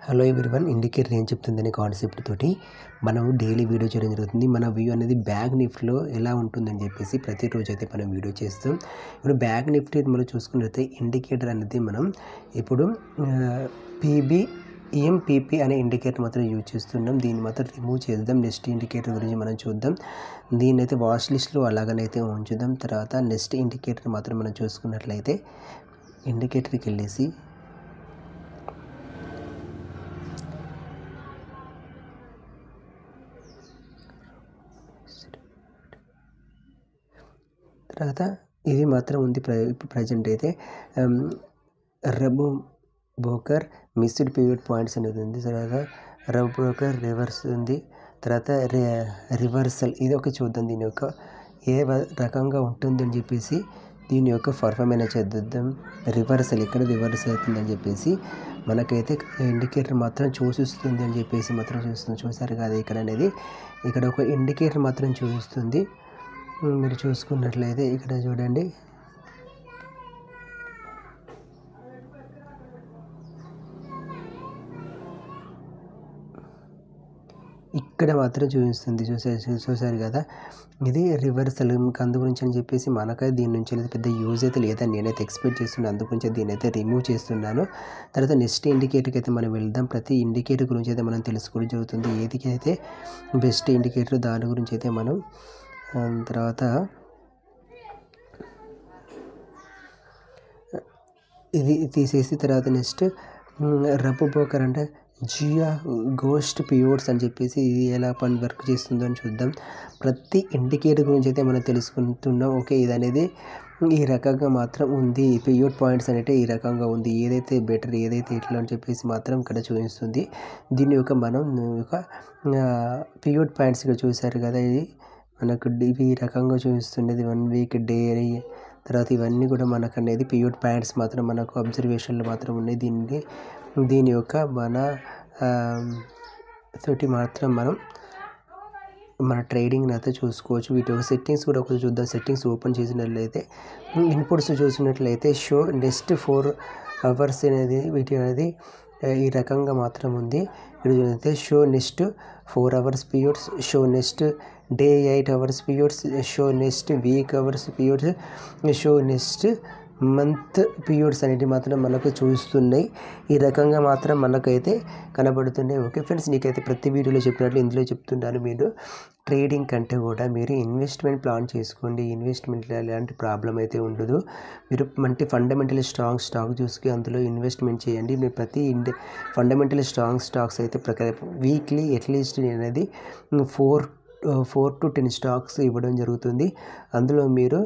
hello everyone indicator ఏం చెప్తుందనే concept తోటి మనం డైలీ వీడియో చేయడం జరుగుతుంది మన వ్యూ అనేది బ్యాక్ నిఫ్ట్లో ఎలా ఉంటుందని చెప్పేసి ప్రతిరోజు అయితే మనం వీడియో చేస్తాం ఇప్పుడు బ్యాక్ నిఫ్టీ మనం చూసుకున్నట్లయితే ఇండికేటర్ అనేది మనం ఇప్పుడు పీబీ ఈఎంపీపీ అనే ఇండికేటర్ మాత్రం యూజ్ చేస్తున్నాం దీన్ని మాత్రం రిమూవ్ చేద్దాం నెక్స్ట్ ఇండికేటర్ గురించి మనం చూద్దాం దీన్ని అయితే వాచ్ లిస్ట్లో అలాగనైతే ఉంచుదాం తర్వాత నెక్స్ట్ ఇండికేటర్ మాత్రం మనం చూసుకున్నట్లయితే ఇండికేటర్కి వెళ్ళేసి తర్వాత ఇది మాత్రం ఉంది ప్ర ఇప్పుడు ప్రజెంట్ అయితే రబు బ్రోకర్ మిస్డ్ పీరియడ్ పాయింట్స్ అనేది ఉంది తర్వాత రబ్ బ్రోకర్ రివర్స్ ఉంది తర్వాత రి రివర్సల్ ఇది ఒక చూద్దాం దీని యొక్క ఏ వ- రకంగా ఉంటుందని చెప్పేసి దీని యొక్క పర్ఫార్మెన్స్ చేద్దాం రివర్సల్ ఇక్కడ రివర్స్ అవుతుందని చెప్పేసి మనకైతే ఇండికేటర్ మాత్రం చూపిస్తుంది అని చెప్పేసి మాత్రం చూస్తుంది చూసారు కదా ఇక్కడ అనేది ఇక్కడ ఒక ఇండికేటర్ మాత్రం చూపిస్తుంది మీరు చూసుకున్నట్లయితే ఇక్కడ చూడండి ఇక్కడ మాత్రం చూపిస్తుంది చూసారు చూసారు కదా ఇది రివర్సల్ మీకు అందు గురించి అని చెప్పేసి మనకైతే దీని నుంచి అయితే పెద్ద యూజ్ అయితే లేదని నేనైతే ఎక్స్పెక్ట్ చేస్తున్నాను అందు గురించి దీని అయితే రిమూవ్ చేస్తున్నాను తర్వాత నెక్స్ట్ ఇండికేటర్కి అయితే మనం వెళ్దాం ప్రతి ఇండికేటర్ గురించి అయితే మనం తెలుసుకోవడం జరుగుతుంది ఏది అయితే బెస్ట్ ఇండికేటర్ దాని గురించి అయితే మనం ఆ, తర్వాత ఇది తీసేసి తర్వాత నెక్స్ట్ రబ్బు బ్రోకర్ అంటే జియా గోస్ట్ పియోర్స్ అని చెప్పేసి ఇది ఎలా పని వర్క్ చేస్తుందో అని చూద్దాం ప్రతి ఇండికేటర్ గురించి అయితే మనం తెలుసుకుంటున్నాం ఓకే ఇది అనేది ఈ రకంగా మాత్రం ఉంది పియోడ్ పాయింట్స్ అనేవి ఈ రకంగా ఉంది ఏదైతే బెటర్ ఏదైతే ఇట్లా అని చెప్పేసి మాత్రం ఇక్కడ చూపిస్తుంది దీని యొక్క మనం ఒక పియోడ్ పాయింట్స్ ఇక్కడ చూసారు కదా ఇది మనకు ఇవి ఈ రకంగా చూపిస్తున్నది వన్ వీక్ డే తర్వాత ఇవన్నీ కూడా మనకు అనేది పియూట్ ప్యాంట్స్ మాత్రం మనకు అబ్జర్వేషన్లు మాత్రం ఉన్నాయి దీన్ని దీని యొక్క మన ఆ, తోటి మాత్రం మనం మన ట్రేడింగ్ అయితే చూసుకోవచ్చు వీటి యొక్క సెట్టింగ్స్ కూడా ఒకటి చూద్దాం సెట్టింగ్స్ ఓపెన్ చేసినట్లయితే ఇన్పుట్స్ చూసినట్లయితే షో నెక్స్ట్ ఫోర్ అవర్స్ అనేది వీటి అనేది ఆ, ఈ రకంగా మాత్రం ఉంది ఇక్కడ చూస్తే show next four hours periods show next day eight hours periods show next week hours periods show next month periods అనేవి మాత్రం మనకు చూస్తున్నాయి ఈ రకంగా మాత్రం మనకైతే కనబడుతున్నాయి ఓకే ఫ్రెండ్స్ నీకైతే ప్రతి వీడియోలో చెప్పినట్లు ఇందులో చెప్తున్నాను మీరు ట్రేడింగ్ కంటే కూడా మీరు ఇన్వెస్ట్మెంట్ ప్లాన్ చేసుకోండి ఇన్వెస్ట్మెంట్లో ఎలాంటి ప్రాబ్లం అయితే ఉండదు మీరు మంచి ఫండమెంటల్ స్ట్రాంగ్ స్టాక్ చూసుకుని అందులో ఇన్వెస్ట్మెంట్ చేయండి మీరు ప్రతి ఇండి ఫండమెంటల్ స్ట్రాంగ్ స్టాక్స్ అయితే ప్రకారం వీక్లీ అట్లీస్ట్ అనేది four four to ten stocks ఇవ్వడం జరుగుతుంది అందులో మీరు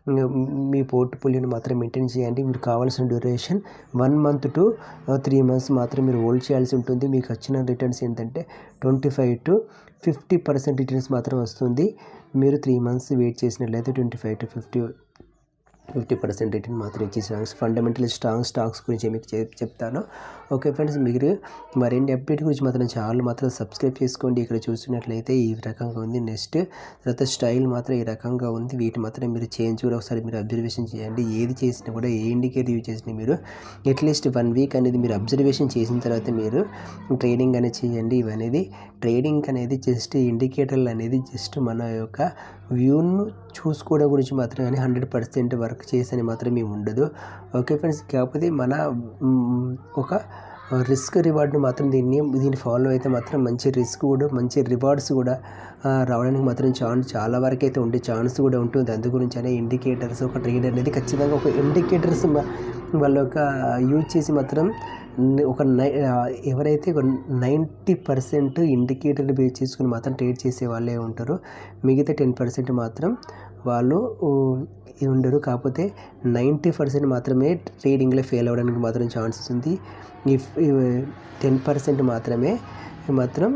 మీ పోర్ట్ఫోలియోని మాత్రం మెయింటైన్ చేయండి మీకు కావాల్సిన duration one month to three months మాత్రం మీరు హోల్డ్ చేయాల్సి ఉంటుంది మీకు వచ్చిన రిటర్న్స్ ఏంటంటే twenty five to fifty percent returns మాత్రం వస్తుంది మీరు త్రీ మంత్స్ వెయిట్ చేసినట్లయితే twenty five to fifty fifty percent return మాత్రం ఇచ్చే స్టాక్స్ ఫండమెంటల్ స్ట్రాంగ్ స్టాక్స్ గురించి మీకు చెప్- చెప్తాను ఓకే ఫ్రెండ్స్ మీరు మరిన్ని అప్డేట్ గురించి మాత్రం ఛానల్ మాత్రం సబ్స్క్రైబ్ చేసుకోండి ఇక్కడ చూసినట్లయితే ఈ రకంగా ఉంది నెక్స్ట్ తర్వాత స్టైల్ మాత్రం ఈ రకంగా ఉంది వీటి మాత్రం మీరు చేంజ్ కూడా ఒకసారి మీరు అబ్జర్వేషన్ చేయండి ఏది చేసినా కూడా ఏ ఇండికేటర్ యూజ్ చేసినా మీరు అట్లీస్ట్ వన్ వీక్ అనేది మీరు అబ్జర్వేషన్ చేసిన తర్వాత మీరు ట్రేడింగ్ అనేది చేయండి ఇవనేది ట్రేడింగ్ అనేది జస్ట్ ఇండికేటర్లు అనేది జస్ట్ మన యొక్క వ్యూను చూసుకోవడం గురించి మాత్రం కానీ హండ్రెడ్ పర్సెంట్ వర్క్ చేసని మాత్రం ఏమి ఉండదు ఓకే ఫ్రెండ్స్ కాకపోతే మన మ్, ఒక రిస్క్ రివార్డ్ మాత్రం దీన్ని దీన్ని ఫాలో అయితే మాత్రం మంచి రిస్క్ కూడా మంచి రివార్డ్స్ కూడా ఆ, రావడానికి మాత్రం ఛాన్స్ చాలా వరకు అయితే ఉండే ఛాన్స్ కూడా ఉంటుంది అందు గురించి అనే ఇండికేటర్స్ ఒక ట్రేడర్ అనేది ఖచ్చితంగా ఒక ఇండికేటర్స్ వాళ్ళ యొక్క యూజ్ చేసి మాత్రం న- ఒక నై ఆ, ఎవరైతే ఒక నైంటీ పర్సెంట్ ఇండికేటర్ బేస్ చేసుకుని మాత్రం ట్రేడ్ చేసే వాళ్ళే ఉంటారు మిగతా టెన్ పర్సెంట్ మాత్రం వాళ్ళు ఊ, ఉండరు కాకపోతే నైంటీ పర్సెంట్ మాత్రమే ట్రేడింగ్లో ఫెయిల్ అవ్వడానికి మాత్రం ఛాన్సెస్ ఉంది ఈ టెన్ పర్సెంట్ మాత్రమే మాత్రం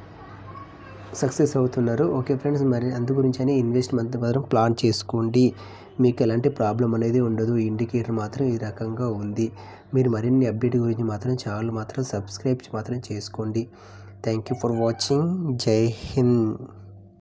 సక్సెస్ అవుతున్నారు ఓకే ఫ్రెండ్స్ మరి అందు గురించి అని ఇన్వెస్ట్మెంట్ మాత్రం ప్లాన్ చేసుకోండి మీకు ఎలాంటి ప్రాబ్లం అనేది ఉండదు ఇండికేటర్ మాత్రం ఈ రకంగా ఉంది మీరు మరిన్ని అప్డేట్ గురించి మాత్రం ఛానల్ మాత్రం సబ్స్క్రైబ్ మాత్రం చేసుకోండి థ్యాంక్ యూ ఫర్ వాచింగ్ జై హింద్